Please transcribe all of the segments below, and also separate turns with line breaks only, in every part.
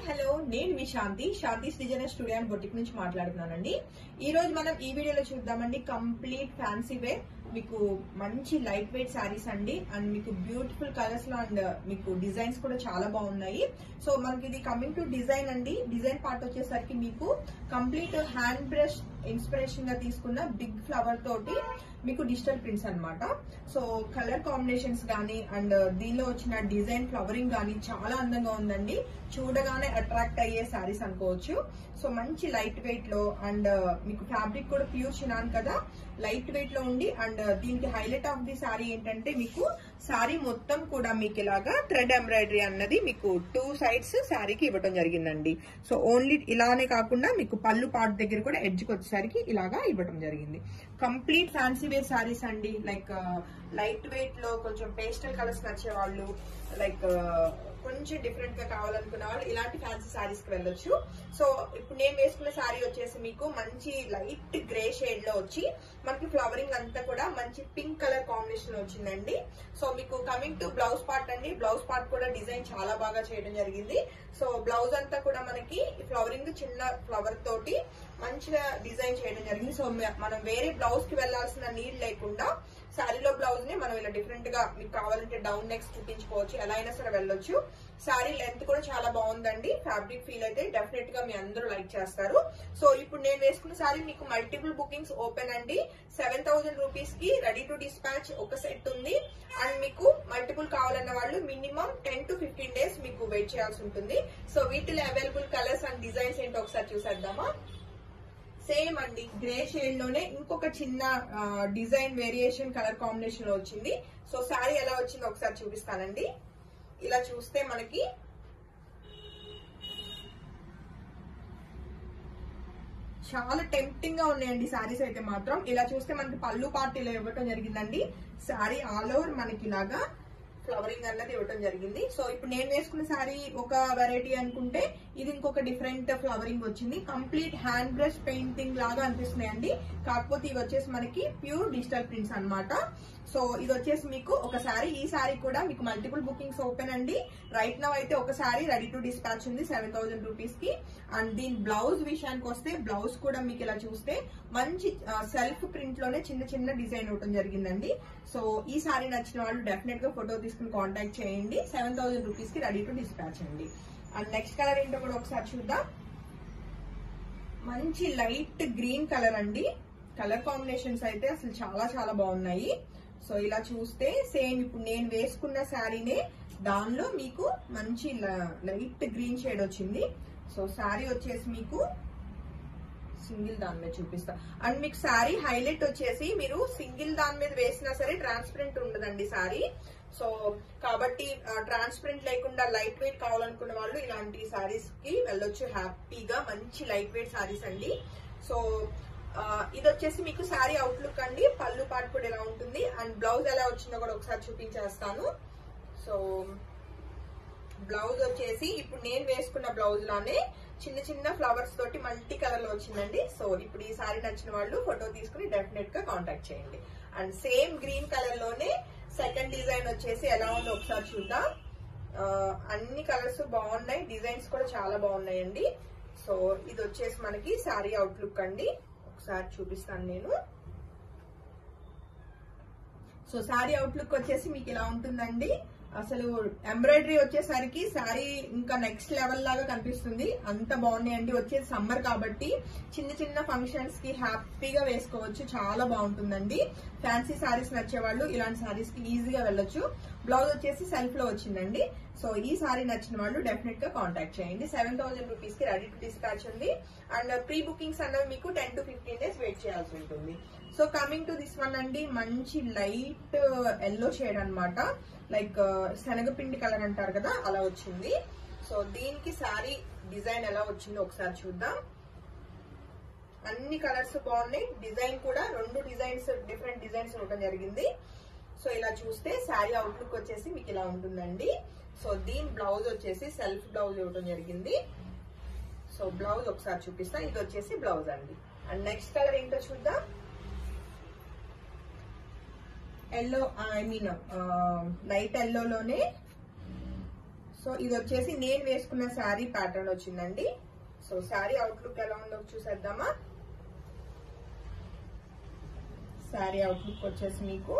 hello నేను మీ Shanti Shanti designer studio and boutique నుంచి మాట్లాడుతున్నానండి ఈ రోజు మనం ఈ వీడియోలో చూద్దామండి కంప్లీట్ ఫ్యాన్సీ వేర్ మీకు మంచి లైట్ వెయిట్ శారీస్ అండి అండ్ మీకు బ్యూటిఫుల్ కలర్స్ లో అండ్ మీకు డిజైన్స్ కూడా చాలా బాగున్నాయి సో మనకి ఇది కమింగ్ టు డిజైన్ అండి డిజైన్ పార్ట్ వచ్చేసరికి మీకు కంప్లీట్ హ్యాండ్ బ్రష్ ఇన్స్పిరేషన్ గా తీసుకున్న బిగ్ ఫ్లవర్ తోటి మీకు డిజిటల్ ప్రింట్స్ అన్నమాట సో కలర్ కాంబినేషన్స్ గానీ అండ్ దీనిలో వచ్చిన డిజైన్ ఫ్లవరింగ్ గానీ చాలా అందంగా ఉందండి చూడగానే అట్రాక్ట్ అయ్యే శారీస్ అనుకోవచ్చు సో మంచి లైట్ వెయిట్ లో అండ్ మీకు ఫ్యాబ్రిక్ కూడా ప్యూర్ చినాన్ కదా లైట్ వెయిట్ లో ఉండి అండ్ దీనికి హైలైట్ ఆఫ్ ది శారీ ఏంటంటే మీకు శారీ మొత్తం కూడా మీకు ఇలాగా థ్రెడ్ ఎంబ్రాయిడరీ అన్నది మీకు టూ సైడ్స్ శారీకి ఇవ్వడం జరిగిందండి సో ఓన్లీ ఇలానే కాకుండా మీకు పళ్ళు పార్ట్ దగ్గర కూడా ఎడ్జ్కి వచ్చేసరికి ఇలాగా ఇవ్వడం జరిగింది కంప్లీట్ ఫ్యాన్సీ వేర్ శారీస్ అండి లైక్ లైట్ వెయిట్ లో కొంచెం పేస్టల్ కలర్స్ నచ్చే వాళ్ళు లైక్ కొంచెం డిఫరెంట్ గా కావాలనుకున్న వాళ్ళు ఇలాంటి ఫ్యాన్సీ శారీస్ కి వెళ్ళొచ్చు సో ఇప్పుడు నేను వేసుకున్న శారీ వచ్చేసి మీకు మంచి లైట్ గ్రే షేడ్ లో వచ్చి మనకి ఫ్లవరింగ్ అంతా కూడా మంచి పింక్ కలర్ కాంబినేషన్ వచ్చిందండి సో మీకు కమింగ్ టు బ్లౌజ్ పార్ట్ అండి బ్లౌజ్ పార్ట్ కూడా డిజైన్ చాలా బాగా చేయడం జరిగింది సో బ్లౌజ్ అంతా కూడా మనకి ఫ్లవరింగ్ చిన్న ఫ్లవర్ తోటి మంచిగా డిజైన్ చేయడం జరిగింది సో మనం వేరే బ్లౌజ్ కి వెళ్లాల్సిన నీడ్ లేకుండా శారీలో బ్లౌజ్ ని మనం ఇలా డిఫరెంట్ గా మీకు కావాలంటే డౌన్ నెక్స్ చూపించుకోవచ్చు ఎలా అయినా సరే వెళ్ళొచ్చు శారీ లెంత్ కూడా చాలా బాగుందండి ఫ్యాబ్రిక్ ఫీల్ అయితే డెఫినెట్ గా మీ అందరూ లైక్ చేస్తారు సో ఇప్పుడు నేను వేసుకున్న శారీ మీకు మల్టిపుల్ బుకింగ్స్ ఓపెన్ అండి సెవెన్ థౌసండ్ రూపీస్ కి రెడీ టు డిస్పాచ్ ఒక సెట్ ఉంది అండ్ మీకు మల్టిపుల్ కావాలన్న వాళ్ళు minimum ten to fifteen days మీకు వెయిట్ చేయాల్సి ఉంటుంది సో వీటిలో అవైలబుల్ కలర్స్ అండ్ డిజైన్స్ ఏంటో ఒకసారి చూసేద్దామా సేమ్ అండి గ్రే షేడ్ లోనే ఇంకొక చిన్న డిజైన్ వేరియేషన్ కలర్ కాంబినేషన్ లో వచ్చింది సో శారీ ఎలా వచ్చిందో ఒకసారి చూపిస్తానండి ఇలా చూస్తే మనకి చాలా టెంప్టింగ్ గా ఉన్నాయండి శారీస్ అయితే మాత్రం ఇలా చూస్తే మనకి పళ్ళు పార్టీలో ఇవ్వటం జరిగిందండి శారీ ఆల్ ఓవర్ మనకి ఇలాగా ఫ్లవరింగ్ అన్నది ఇవ్వటం జరిగింది సో ఇప్పుడు నేను వేసుకున్న శారీ ఒక వెరైటీ అనుకుంటే ఇది ఇంకొక డిఫరెంట్ ఫ్లవరింగ్ వచ్చింది కంప్లీట్ హ్యాండ్ బ్రష్ పెయింటింగ్ లాగా అనిపిస్తున్నాయండి కాకపోతే ఇవి వచ్చేసి మనకి ప్యూర్ డిజిటల్ ప్రింట్స్ అన్నమాట సో ఇది వచ్చేసి మీకు ఒక శారీ ఈ శారీ కూడా మీకు మల్టిపుల్ బుకింగ్స్ ఓపెన్ అండి రైట్ నవ్ అయితే ఒక శారీ రెడీ టు డిస్పాచ్ ఉంది సెవెన్ థౌసండ్ రూపీస్ కి అండ్ దీని బ్లౌజ్ విషయానికి వస్తే బ్లౌజ్ కూడా మీకు ఇలా చూస్తే మంచి సెల్ఫ్ ప్రింట్ లోనే చిన్న చిన్న డిజైన్ ఇవ్వడం జరిగిందండి సో ఈ శారీ నచ్చిన వాళ్ళు డెఫినెట్ గా ఫోటో తీసుకుని కాంటాక్ట్ చేయండి సెవెన్ థౌసండ్ రూపీస్ కి రెడీ టు డిస్పాచ్ అండి అండ్ నెక్స్ట్ కలర్ ఏంటో కూడా ఒకసారి చూద్దాం మంచి లైట్ గ్రీన్ కలర్ అండి కలర్ కాంబినేషన్స్ అయితే అసలు చాలా చాలా బాగున్నాయి సో ఇలా చూస్తే సేమ్ ఇప్పుడు నేను వేసుకున్న శారీనే దానిలో మీకు మంచి లైట్ గ్రీన్ షేడ్ వచ్చింది సో శారీ వచ్చేసి మీకు సింగిల్ దాని మీద చూపిస్తా అండ్ మీకు శారీ హైలైట్ వచ్చేసి మీరు సింగిల్ దాని మీద వేసినా సరే ట్రాన్స్పరెంట్ ఉండదండి శారీ సో కాబట్టి ట్రాన్స్పరెంట్ లేకుండా లైట్ వెయిట్ కావాలనుకున్న వాళ్ళు ఇలాంటి శారీస్ కి వెళ్ళొచ్చు హ్యాపీగా మంచి లైట్ వెయిట్ శారీస్ అండి సో ఇది వచ్చేసి మీకు శారీ అవుట్లుక్ అండి పళ్ళు పాటు కూడా ఎలా ఉంటుంది అండ్ బ్లౌజ్ ఎలా వచ్చిందో కూడా ఒకసారి చూపించేస్తాను సో బ్లౌజ్ వచ్చేసి ఇప్పుడు నేను వేసుకున్న బ్లౌజ్ లానే చిన్న చిన్న ఫ్లవర్స్ తోటి మల్టీ కలర్ లో వచ్చిందండి సో ఇప్పుడు ఈ సారీ నచ్చిన వాళ్ళు ఫోటో తీసుకుని డెఫినెట్ గా కాంటాక్ట్ చేయండి అండ్ సేమ్ గ్రీన్ కలర్ లోనే సెకండ్ డిజైన్ వచ్చేసి ఎలా ఉందో ఒకసారి చూద్దాం అన్ని కలర్స్ బాగున్నాయి డిజైన్స్ కూడా చాలా బాగున్నాయండి సో ఇది వచ్చేసి మనకి శారీ అవుట్లుక్ అండి ఒకసారి చూపిస్తాను నేను సో శారీ అవుట్లుక్ వచ్చేసి మీకు ఇలా ఉంటుందండి అసలు ఎంబ్రాయిడరీ వచ్చేసరికి శారీ ఇంకా నెక్స్ట్ లెవెల్ లాగా కనిపిస్తుంది అంత బాగున్నాయండి వచ్చేది సమ్మర్ కాబట్టి చిన్న చిన్న ఫంక్షన్స్ కి హ్యాపీగా వేసుకోవచ్చు చాలా బాగుంటుందండి ఫ్యాన్సీ శారీస్ నచ్చే వాళ్ళు ఇలాంటి శారీస్ కి ఈజీగా వెళ్ళొచ్చు బ్లౌజ్ వచ్చేసి సెల్ఫ్ లో వచ్చిందండి సో ఈ సారీ నచ్చిన వాళ్ళు డెఫినెట్ గా కాంటాక్ట్ చేయండి సెవెన్ థౌసండ్ రూపీస్ కి రెడీ టు డిస్పాచ్ ఉంది అండ్ ప్రీ బుకింగ్స్ అన్నవి మీకు ten to fifteen days wait చేయాల్సి ఉంటుంది so coming to this one అండి మంచి లైట్ ఎల్లో షేడ్ అనమాట లైక్ శనగపిండి కలర్ అంటారు కదా అలా వచ్చింది సో దీనికి శారీ డిజైన్ ఎలా వచ్చిందో ఒకసారి చూద్దాం అన్ని కలర్స్ బాగున్నాయి డిజైన్ కూడా రెండు డిజైన్స్ డిఫరెంట్ డిజైన్స్ ఇవ్వడం జరిగింది సో ఇలా చూస్తే శారీ అవుట్లుక్ వచ్చేసి మీకు ఇలా ఉంటుందండి సో దీని బ్లౌజ్ వచ్చేసి సెల్ఫ్ బ్లౌజ్ ఇవ్వడం జరిగింది సో బ్లౌజ్ ఒకసారి చూపిస్తా ఇది వచ్చేసి బ్లౌజ్ అండి అండ్ నెక్స్ట్ కలర్ ఏంటో చూద్దాం ఎల్లో ఐ మీన్ లైట్ ఎల్లోలోనే సో ఇది వచ్చేసి నేను వేసుకున్న శారీ ప్యాటర్న్ వచ్చిందండి సో శారీ అవుట్లుక్ ఎలా ఉందో చూసేద్దామా శారీ అవుట్లుక్ వచ్చేసి మీకు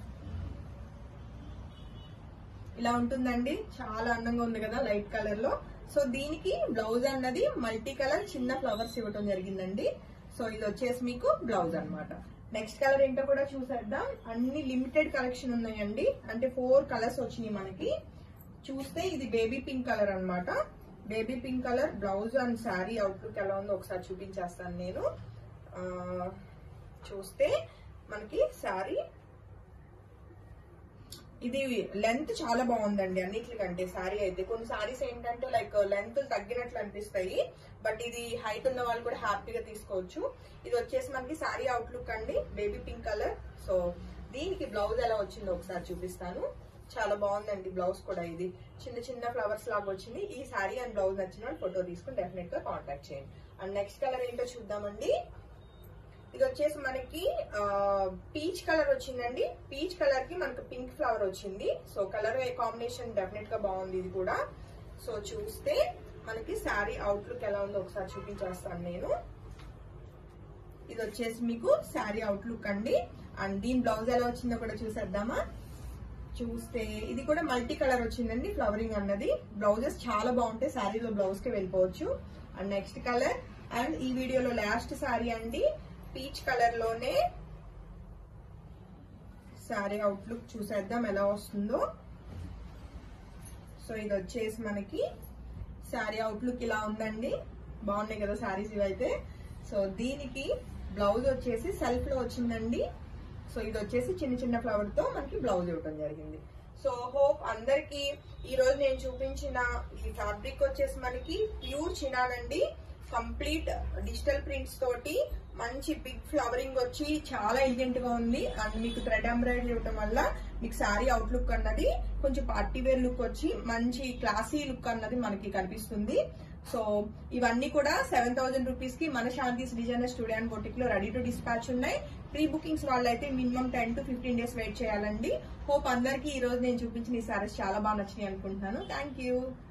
ఇలా ఉంటుందండి చాలా అందంగా ఉంది కదా లైట్ కలర్ లో సో దీనికి బ్లౌజ్ అన్నది మల్టీ కలర్ చిన్న ఫ్లవర్స్ ఇవ్వటం జరిగిందండి సో ఇది వచ్చేసి మీకు బ్లౌజ్ అన్నమాట నెక్స్ట్ కలర్ ఏంటో కూడా చూసేద్దాం అన్ని లిమిటెడ్ కలెక్షన్ ఉన్నాయండి అంటే ఫోర్ కలర్స్ వచ్చినాయి మనకి చూస్తే ఇది బేబీ పింక్ కలర్ అన్నమాట baby pink colour blouse and sari outlook ఎలా ఉందో ఒకసారి చూపించేస్తాను నేను ఆ, చూస్తే మనకి శారీ ఇది లెంత్ చాలా బాగుందండి అన్నిటికంటే శారీ అయితే కొన్ని శారీస్ ఏంటంటే లైక్ లెంత్ తగ్గినట్లు అనిపిస్తాయి బట్ ఇది హైట్ ఉన్న వాళ్ళు కూడా హ్యాపీగా తీసుకోవచ్చు ఇది వచ్చేసి మనకి శారీ అవుట్లుక్ అండి బేబీ పింక్ కలర్ సో దీనికి బ్లౌజ్ ఎలా వచ్చిందో ఒకసారి చూపిస్తాను చాలా బాగుందండి బ్లౌజ్ కూడా ఇది చిన్న చిన్న ఫ్లవర్స్ లాగా వచ్చింది ఈ శారీ అండ్ బ్లౌజ్ నచ్చిన వాళ్ళు ఫోటో తీసుకుని డెఫినెట్ గా కాంటాక్ట్ చేయండి అండ్ నెక్స్ట్ కలర్ ఏంటో చూద్దామండి ఇది వచ్చేసి మనకి పీచ్ కలర్ వచ్చిందండి పీచ్ కలర్ కి మనకి పింక్ ఫ్లవర్ వచ్చింది సో కలర్ కాంబినేషన్ డెఫినెట్ గా బాగుంది ఇది కూడా సో చూస్తే మనకి శారీ అవుట్లుక్ ఎలా ఉందో ఒకసారి చూపించేస్తాను నేను ఇది వచ్చేసి మీకు శారీ అవుట్లుక్ అండి అండ్ దీని బ్లౌజ్ ఎలా వచ్చిందో కూడా చూసేద్దామా చూస్తే ఇది కూడా మల్టీ కలర్ వచ్చిందండి ఫ్లవరింగ్ అన్నది బ్లౌజెస్ చాలా బాగుంటాయి శారీలో బ్లౌజ్ కి వెళ్ళిపోవచ్చు అండ్ నెక్స్ట్ కలర్ అండ్ ఈ వీడియోలో లాస్ట్ శారీ అండి పీచ్ కలర్ లోనే శారీ అవుట్లుక్ చూసేద్దాం ఎలా వస్తుందో సో ఇది వచ్చేసి మనకి శారీ అవుట్లుక్ ఇలా ఉందండి బాగున్నాయి కదా శారీస్ ఇవైతే సో దీనికి బ్లౌజ్ వచ్చేసి సెల్ఫ్ లో వచ్చిందండి సో ఇది వచ్చేసి చిన్న చిన్న ఫ్లవర్ తో మనకి బ్లౌజ్ ఇవ్వడం జరిగింది సో హోప్ అందరికి ఈ రోజు నేను చూపించిన ఈ ఫ్యాబ్రిక్ వచ్చేసి మనకి ప్యూర్ చినానండి కంప్లీట్ డిజిటల్ ప్రింట్స్ తోటి మంచి బిగ్ ఫ్లవరింగ్ వచ్చి చాలా ఎలిగెంట్ గా ఉంది అండ్ మీకు థ్రెడ్ ఎంబ్రాయిడరీ ఇవ్వడం వల్ల మీకు శారీ అవుట్లుక్ అన్నది కొంచెం పార్టీ వేర్ లుక్ వచ్చి మంచి క్లాసీ లుక్ అన్నది మనకి కనిపిస్తుంది సో ఇవన్నీ కూడా సెవెన్ థౌసండ్ రూపీస్ కి మన Shanti's designer studio and boutique లో రెడీ టు డిస్పాచ్ ఉన్నాయి ప్రీ బుకింగ్స్ వాళ్ళైతే minimum ten to fifteen days wait చేయాలండి హోప్ అందరికీ ఈ రోజు నేను చూపించిన ఈ సారీస్ చాలా బాగా నచ్చినాయి అనుకుంటున్నాను థ్యాంక్ యూ